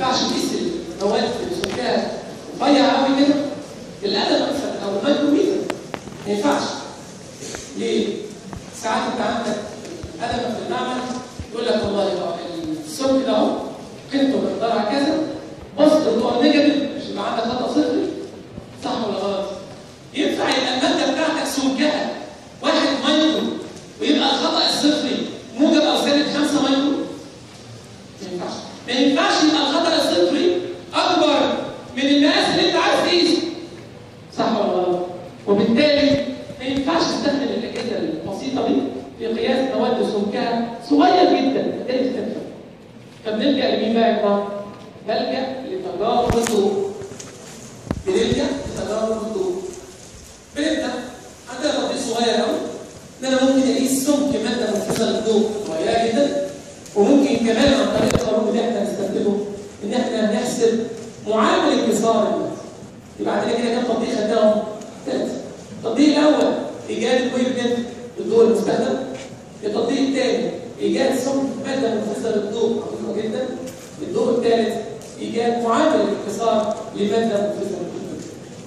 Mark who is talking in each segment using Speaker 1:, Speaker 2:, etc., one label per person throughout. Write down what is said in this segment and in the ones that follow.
Speaker 1: ينفعش تقيس المواد اللي سمكها رفيع قوي كده بالقلم مثلا او المايكروميتر ما ينفعش ليه؟ ساعات انت عندك قلم في المعمل يقول لك والله اه السمك ده اهو قيمته مقدارها كذا بص النوع نيجاتيف مش يبقى عندك خطا صفري صح ولا غلط؟ ينفع يبقى الماده بتاعتك سمكها واحد مايكرو ويبقى الخطا الصفري موجب او سالب 5 مايكرو؟ ما ينفعش ما ينفعش يبقى الخطا الصفري اكبر من المقاس اللي انت عايز تقيسه صح ولا غلط؟ وبالتالي ما ينفعش تستخدم الاجهزه البسيطه دي في قياس مواد سمكها صغير جدا بالتالي تتفهم فبنلجا لمين بقى يا جماعه؟ بلجا لتجارب الضوء بنلجا لتجارب الضوء بنبدا عندنا تطبيق صغير قوي ان انا ممكن اقيس سمك ماده منفصله للضوء صغيره جدا وممكن كمان عن طريق القانون اللي احنا هنستخدمه ان احنا نحسب معامل انكسار الماده يبقى عندنا كده كام تطبيق خدناهم؟ ثلاثه التطبيق الاول ايجاد الويف لينث للضوء المستخدم التطبيق الثاني ايجاد سمك ماده منفصله للضوء عظيمه جدا الدور الثالث ايجاد معامل الانكسار لماده منفصله للضوء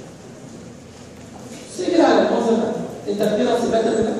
Speaker 1: سجل على المنظر ده انت بتقرا في الماده كده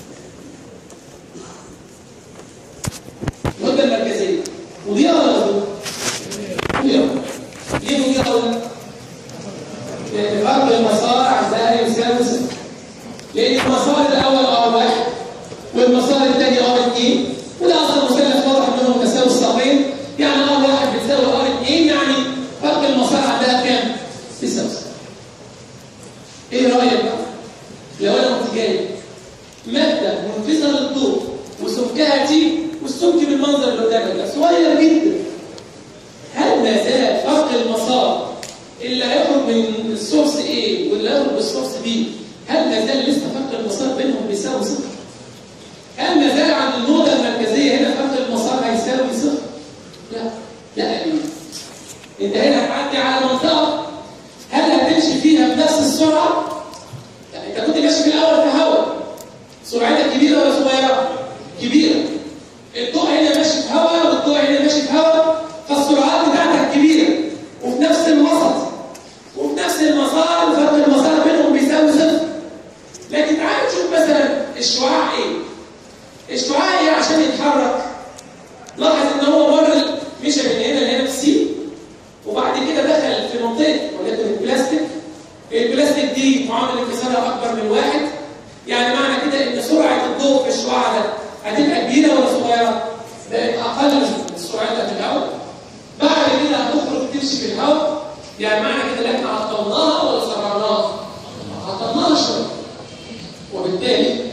Speaker 1: الوجبه المركزيه مضيئه ولا غير مضيئه ليه مضيئه ولا لان فرق المسار عندها يساوي صفر لان المسار الاول ار واحد والمسار الثاني ار 2 وده اصلا مثلث واضح انهم متساوي الساقين يعني ار واحد بتساوي ار 2 يعني فرق المسار عندها كام؟ بيساوي صفر ايه رايك بقى؟ لو انا كنت جايب ماده منفصله للضوء وسمكها تي والسمك بالمنظر اللي قدامك ده صغير جدا هل ما زال فرق المسار اللي هيخرج من السورس A واللي هيخرج من السورس B هل ما زال لسه فرق المسار بينهم بيساوي صفر؟ هل ما زال عند النقطة المركزية هنا فرق المسار هيساوي صفر؟ لا لا يا حبيبي انت هنا هتعدي على منطقة هل هتمشي فيها بنفس السرعة؟ يعني انت كنت ماشي في الأول في هواء سرعتك كبيرة ولا صغيرة؟ كبيرة الضوء هنا ماشي في هواء والضوء هنا ماشي في هواء فالسرعات بتاعتك كبيرة وفي نفس الوسط وفي نفس المسار وفرق المسار بينهم بيساوي صفر لكن تعال نشوف مثلا الشعاع ايه الشعاع ايه عشان يتحرك لاحظ ان هو مر مشى من هنا لهنا في سي وبعد كده دخل في منطقه وليكن البلاستيك البلاستيك دي معامل انكسارها اكبر من واحد يعني معنى كده ان سرعه الضوء في الشعاع ده هتبقى كبيره ولا صغيره؟ بقت اقل من سرعتها في الهواء بعد كده هتخرج تمشي في الهواء يعني معنى كده ان احنا عطلناها ولا سرعناها؟ عطلناها شويه وبالتالي